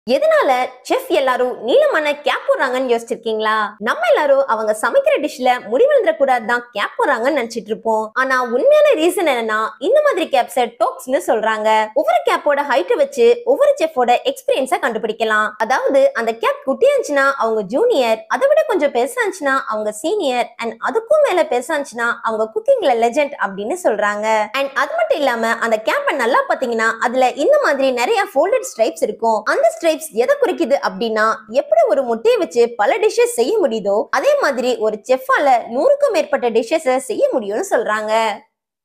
எதனால செஃப் எல்லாரும் நீளமான கேப் போடுறாங்கன்னு யோசிச்சிருக்கீங்களா நம்ம எல்லாரும் அவங்க சமைக்கிற டிஷ்ல முடிவிழுந்துட கூடாது தான் கேப் போடுறாங்கன்னு நினைச்சிட்டு இருப்போம் ஆனா உண்மையான ரீசன் என்னன்னா இந்த மாதிரி கேப்ஸ டோக்ஸ்னு சொல்றாங்க ஒவ்வொரு கேப்போட ஹைட்டை வச்சு ஒவ்வொரு செஃபோட எக்ஸ்பீரியன்ஸை கண்டுபிடிக்கலாம் அதாவது அந்த கேப் குட்டியா இருந்துச்சுன்னா அவங்க ஜூனியர் அதை விட கொஞ்சம் பெருசா இருந்துச்சுன்னா அவங்க சீனியர் அண்ட் அதுக்கும் மேல பெருசா இருந்துச்சுன்னா அவங்க குக்கிங்ல லெஜெண்ட் அப்படின்னு சொல்றாங்க அண்ட் அது மட்டும் இல்லாம அந்த கேப்பை நல்லா பாத்தீங்கன்னா அதுல இந்த மாதிரி நிறைய ஃபோல்டட் ஸ்ட்ரைப்ஸ் இருக்கும் அந்த ஸ்ட்ரைப்ஸ் எதை குறிக்குது அப்படின்னா எப்படி ஒரு முட்டையை வச்சு பல டிஷ்ஷஸ் செய்ய முடியுதோ அதே மாதிரி ஒரு செஃப்பால நூறுக்கும் மேற்பட்ட டிஷ்ஷஸை செய்ய முடியும்னு சொல்றாங்க